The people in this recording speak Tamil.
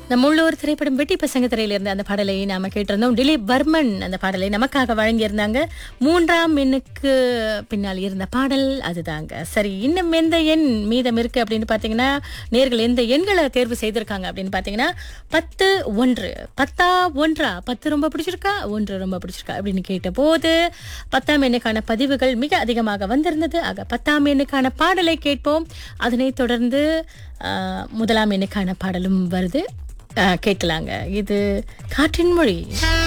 நம்ம உள்ளூர் திரைப்படம் வெட்டி பசங்க திரையில இருந்த அந்த பாடலை நாம கேட்டிருந்தோம் திலீப் வர்மன் அந்த பாடலை நமக்காக வழங்கியிருந்தாங்க மூன்றாம் எண்ணுக்கு பின்னால் இருந்த பாடல் அதுதாங்க சரி இன்னும் எந்த எண் மீதம் இருக்கு அப்படின்னு பாத்தீங்கன்னா நேர்கள் எந்த எண்களை தேர்வு செய்திருக்காங்க அப்படின்னு பாத்தீங்கன்னா பத்து ஒன்று பத்தா ஒன்றா பத்து ரொம்ப பிடிச்சிருக்கா ஒன்று ரொம்ப பிடிச்சிருக்கா அப்படின்னு கேட்ட போது பத்தாம் எண்ணுக்கான பதிவுகள் மிக அதிகமாக வந்திருந்தது ஆக பத்தாம் எண்ணுக்கான பாடலை கேட்போம் அதனைத் தொடர்ந்து ஆஹ், முதலாம் எண்ணுக்கான பாடலும் வருது ஆஹ், கேட்கலாங்க இது காற்றின் மொழி